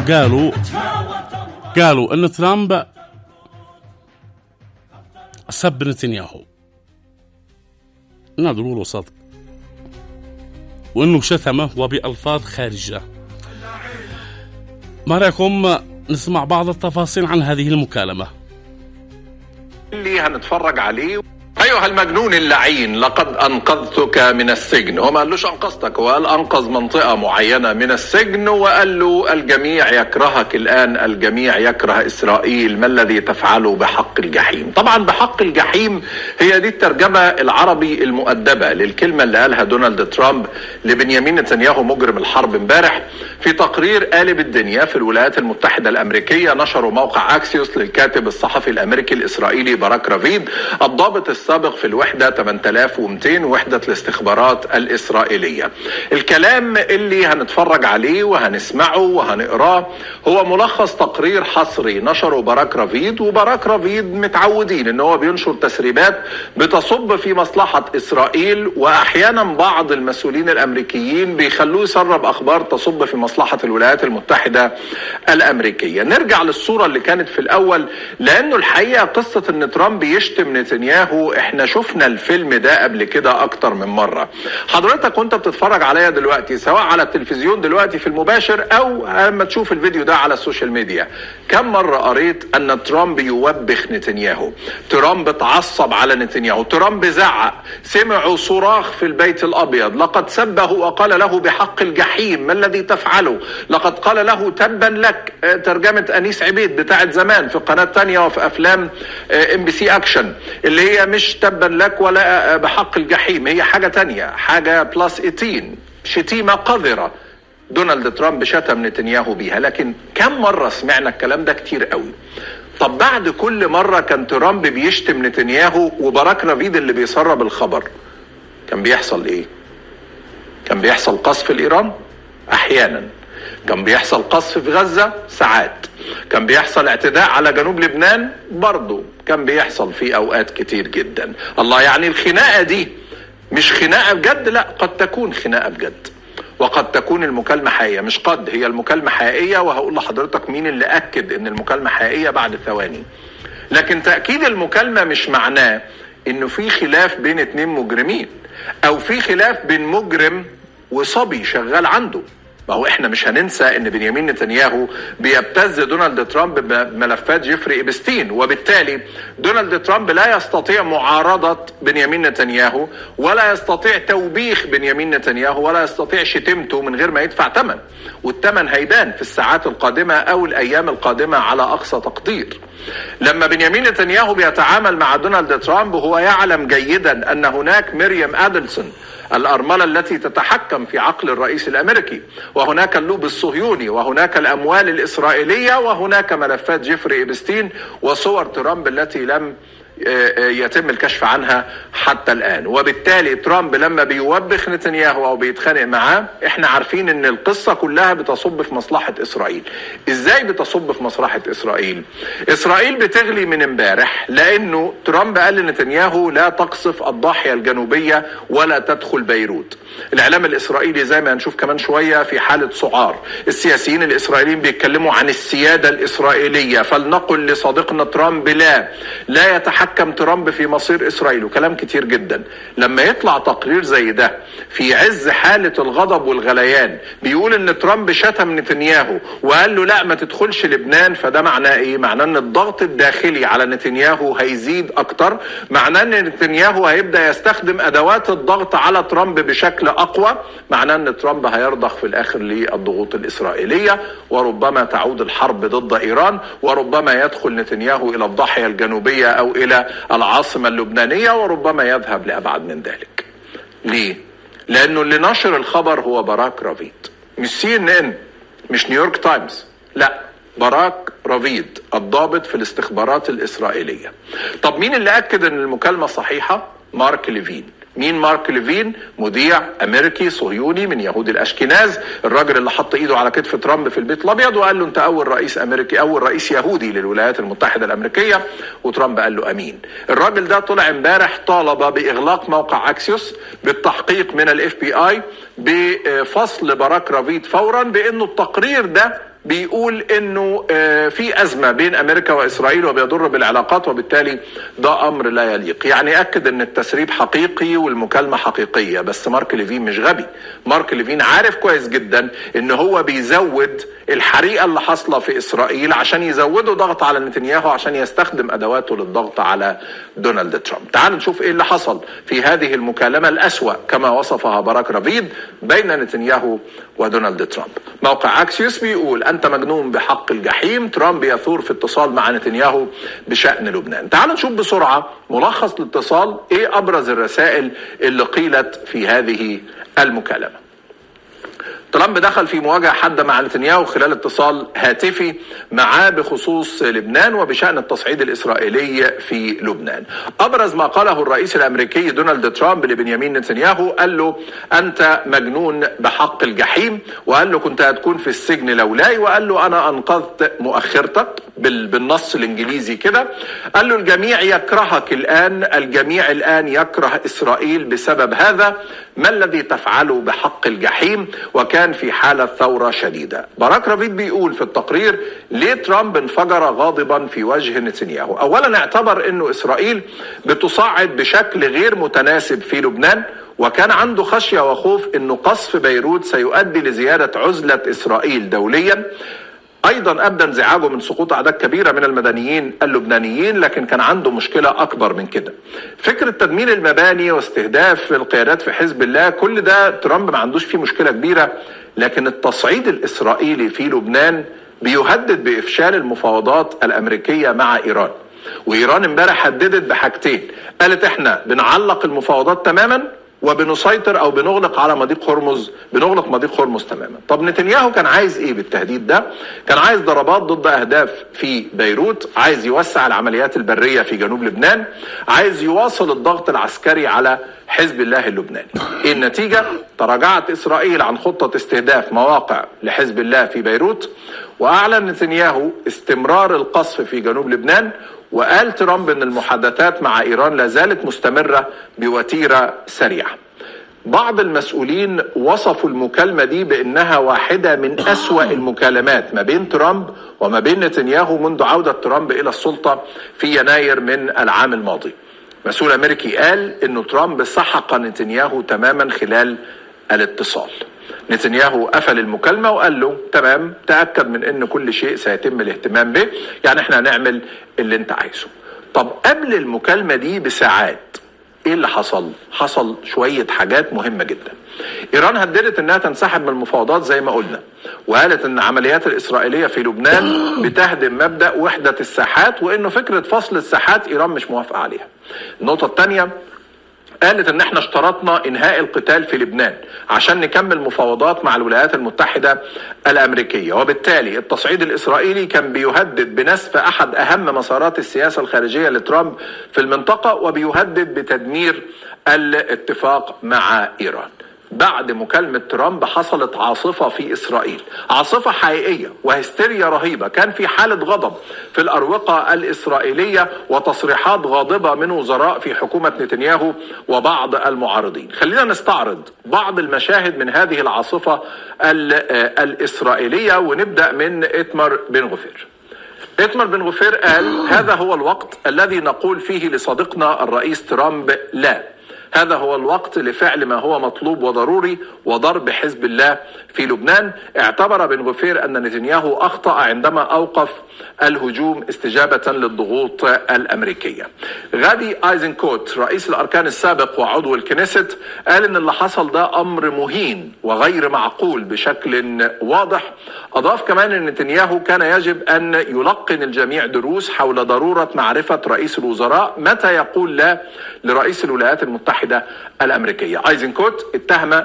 قالوا قالوا ان ترامب سب نتنياهو نقدر نقول صدق وانه شتمه وبالفاظ خارجه ما رايكم نسمع بعض التفاصيل عن هذه المكالمه اللي هنتفرج عليه ايها المجنون اللعين لقد انقذتك من السجن هو ما قالوش انقذتك هو قال انقذ منطقه معينه من السجن وقال له الجميع يكرهك الان الجميع يكره اسرائيل ما الذي تفعله بحق الجحيم طبعا بحق الجحيم هي دي الترجمه العربي المؤدبه للكلمه اللي قالها دونالد ترامب لبنيامين نتنياهو مجرم الحرب امبارح في تقرير قالب الدنيا في الولايات المتحده الامريكيه نشره موقع اكسيوس للكاتب الصحفي الامريكي الاسرائيلي باراك رافيد الضابط السابق في الوحدة 8200 وحدة الاستخبارات الإسرائيلية الكلام اللي هنتفرج عليه وهنسمعه وهنقراه هو ملخص تقرير حصري نشره باراك رافيد وباراك رافيد متعودين ان هو بينشر تسريبات بتصب في مصلحة إسرائيل وأحيانا بعض المسؤولين الأمريكيين بيخلوه يسرب أخبار تصب في مصلحة الولايات المتحدة الأمريكية نرجع للصورة اللي كانت في الأول لأنه الحقيقة قصة أن ترامب يشتم نتنياهو احنا شفنا الفيلم ده قبل كده اكتر من مرة حضرتك وانت بتتفرج عليا دلوقتي سواء على التلفزيون دلوقتي في المباشر او لما تشوف الفيديو ده على السوشيال ميديا كم مرة قريت ان ترامب يوبخ نتنياهو ترامب اتعصب على نتنياهو ترامب زعق سمعوا صراخ في البيت الابيض لقد سبه وقال له بحق الجحيم ما الذي تفعله لقد قال له تبا لك ترجمة انيس عبيد بتاعت زمان في قناة تانية وفي افلام ام بي سي اكشن اللي هي مش تبا لك ولا بحق الجحيم هي حاجة تانية حاجة بلس 18 شتيمة قذرة دونالد ترامب شتم نتنياهو بيها لكن كم مرة سمعنا الكلام ده كتير قوي طب بعد كل مرة كان ترامب بيشتم نتنياهو وبراك رافيد اللي بيسرب الخبر كان بيحصل ايه كان بيحصل قصف الايران احيانا كان بيحصل قصف في غزة ساعات كان بيحصل اعتداء على جنوب لبنان برضه كان بيحصل في اوقات كتير جدا الله يعني الخناقة دي مش خناقة بجد لا قد تكون خناقة بجد وقد تكون المكالمة حقيقية مش قد هي المكالمة حقيقية وهقول لحضرتك مين اللي أكد إن المكالمة حقيقية بعد ثواني لكن تأكيد المكالمة مش معناه إنه في خلاف بين اتنين مجرمين أو في خلاف بين مجرم وصبي شغال عنده ما هو احنا مش هننسى ان بنيامين نتنياهو بيبتز دونالد ترامب بملفات جيفري ايبستين وبالتالي دونالد ترامب لا يستطيع معارضة بنيامين نتنياهو ولا يستطيع توبيخ بنيامين نتنياهو ولا يستطيع شتمته من غير ما يدفع ثمن والثمن هيبان في الساعات القادمة او الايام القادمة على اقصى تقدير لما بنيامين نتنياهو بيتعامل مع دونالد ترامب هو يعلم جيدا ان هناك مريم ادلسون الأرملة التي تتحكم في عقل الرئيس الأمريكي وهناك اللوب الصهيوني وهناك الأموال الإسرائيلية وهناك ملفات جيفري إبستين وصور ترامب التي لم يتم الكشف عنها حتى الآن وبالتالي ترامب لما بيوبخ نتنياهو أو بيتخانق معاه احنا عارفين ان القصة كلها بتصب في مصلحة إسرائيل ازاي بتصب في مصلحة إسرائيل إسرائيل بتغلي من امبارح لأنه ترامب قال لنتنياهو لا تقصف الضاحية الجنوبية ولا تدخل بيروت الإعلام الإسرائيلي زي ما هنشوف كمان شوية في حالة سعار السياسيين الإسرائيليين بيتكلموا عن السيادة الإسرائيلية فلنقل لصديقنا ترامب لا لا يتحكم يتحكم ترامب في مصير اسرائيل وكلام كتير جدا لما يطلع تقرير زي ده في عز حالة الغضب والغليان بيقول ان ترامب شتم نتنياهو وقال له لا ما تدخلش لبنان فده معناه ايه معناه ان الضغط الداخلي على نتنياهو هيزيد اكتر معناه ان نتنياهو هيبدا يستخدم ادوات الضغط على ترامب بشكل اقوى معناه ان ترامب هيرضخ في الاخر للضغوط الاسرائيليه وربما تعود الحرب ضد ايران وربما يدخل نتنياهو الى الضاحيه الجنوبيه او الى العاصمة اللبنانية وربما يذهب لأبعد من ذلك ليه؟ لأنه اللي نشر الخبر هو باراك رافيد مش سي ان ان مش نيويورك تايمز لا باراك رافيد الضابط في الاستخبارات الإسرائيلية طب مين اللي أكد أن المكالمة صحيحة؟ مارك ليفين مين مارك ليفين مذيع امريكي صهيوني من يهود الاشكناز الراجل اللي حط ايده على كتف ترامب في البيت الابيض وقال له انت اول رئيس امريكي اول رئيس يهودي للولايات المتحده الامريكيه وترامب قال له امين الراجل ده طلع امبارح طالب باغلاق موقع اكسيوس بالتحقيق من الاف بي اي بفصل باراك رافيد فورا بانه التقرير ده بيقول انه آه، في ازمه بين امريكا واسرائيل وبيضر بالعلاقات وبالتالي ده امر لا يليق يعني اكد ان التسريب حقيقي والمكالمه حقيقيه بس مارك ليفين مش غبي مارك ليفين عارف كويس جدا ان هو بيزود الحريقه اللي حاصله في اسرائيل عشان يزودوا ضغط على نتنياهو عشان يستخدم ادواته للضغط على دونالد ترامب تعال نشوف ايه اللي حصل في هذه المكالمه الاسوا كما وصفها باراك رافيد بين نتنياهو ودونالد ترامب موقع اكسيوس بيقول انت مجنون بحق الجحيم ترامب يثور في اتصال مع نتنياهو بشان لبنان تعال نشوف بسرعه ملخص الاتصال ايه ابرز الرسائل اللي قيلت في هذه المكالمه ترامب دخل في مواجهه حاده مع نتنياهو خلال اتصال هاتفي معاه بخصوص لبنان وبشان التصعيد الاسرائيلي في لبنان. ابرز ما قاله الرئيس الامريكي دونالد ترامب لبنيامين نتنياهو قال له انت مجنون بحق الجحيم وقال له كنت هتكون في السجن لولاي وقال له انا انقذت مؤخرتك بالنص الانجليزي كده قال له الجميع يكرهك الان الجميع الان يكره اسرائيل بسبب هذا ما الذي تفعله بحق الجحيم وكان في حالة ثورة شديدة باراك رافيد بيقول في التقرير ليه ترامب انفجر غاضبا في وجه نتنياهو اولا اعتبر انه اسرائيل بتصعد بشكل غير متناسب في لبنان وكان عنده خشية وخوف انه قصف بيروت سيؤدي لزيادة عزلة اسرائيل دوليا ايضا ابدى انزعاجه من سقوط اعداد كبيره من المدنيين اللبنانيين لكن كان عنده مشكله اكبر من كده. فكره تدمير المباني واستهداف القيادات في حزب الله كل ده ترامب ما عندوش فيه مشكله كبيره لكن التصعيد الاسرائيلي في لبنان بيهدد بافشال المفاوضات الامريكيه مع ايران. وايران امبارح هددت بحاجتين قالت احنا بنعلق المفاوضات تماما وبنسيطر او بنغلق على مضيق هرمز بنغلق مضيق هرمز تماما طب نتنياهو كان عايز ايه بالتهديد ده كان عايز ضربات ضد اهداف في بيروت عايز يوسع العمليات البريه في جنوب لبنان عايز يواصل الضغط العسكري على حزب الله اللبناني ايه النتيجه تراجعت اسرائيل عن خطه استهداف مواقع لحزب الله في بيروت واعلن نتنياهو استمرار القصف في جنوب لبنان وقال ترامب ان المحادثات مع ايران لا زالت مستمره بوتيره سريعه. بعض المسؤولين وصفوا المكالمه دي بانها واحده من اسوا المكالمات ما بين ترامب وما بين نتنياهو منذ عوده ترامب الى السلطه في يناير من العام الماضي. مسؤول امريكي قال انه ترامب سحق نتنياهو تماما خلال الاتصال. نتنياهو قفل المكالمة وقال له تمام تأكد من ان كل شيء سيتم الاهتمام به يعني احنا هنعمل اللي انت عايزه طب قبل المكالمة دي بساعات ايه اللي حصل؟ حصل شوية حاجات مهمة جدا. ايران هددت انها تنسحب من المفاوضات زي ما قلنا وقالت ان العمليات الاسرائيلية في لبنان بتهدم مبدأ وحدة الساحات وانه فكرة فصل الساحات ايران مش موافقة عليها. النقطة الثانية قالت ان احنا اشترطنا انهاء القتال في لبنان عشان نكمل مفاوضات مع الولايات المتحده الامريكيه وبالتالي التصعيد الاسرائيلي كان بيهدد بنسف احد اهم مسارات السياسه الخارجيه لترامب في المنطقه وبيهدد بتدمير الاتفاق مع ايران بعد مكالمة ترامب حصلت عاصفة في إسرائيل عاصفة حقيقية وهستيريا رهيبة كان في حالة غضب في الأروقة الإسرائيلية وتصريحات غاضبة من وزراء في حكومة نتنياهو وبعض المعارضين خلينا نستعرض بعض المشاهد من هذه العاصفة الإسرائيلية ونبدأ من إتمر بن غفير إتمر بن غفير قال هذا هو الوقت الذي نقول فيه لصديقنا الرئيس ترامب لا هذا هو الوقت لفعل ما هو مطلوب وضروري وضرب حزب الله في لبنان اعتبر بن غفير أن نتنياهو أخطأ عندما أوقف الهجوم استجابة للضغوط الأمريكية غادي آيزنكوت رئيس الأركان السابق وعضو الكنيست قال أن اللي حصل ده أمر مهين وغير معقول بشكل واضح أضاف كمان أن نتنياهو كان يجب أن يلقن الجميع دروس حول ضرورة معرفة رئيس الوزراء متى يقول لا لرئيس الولايات المتحدة الأمريكية آيزنكوت اتهم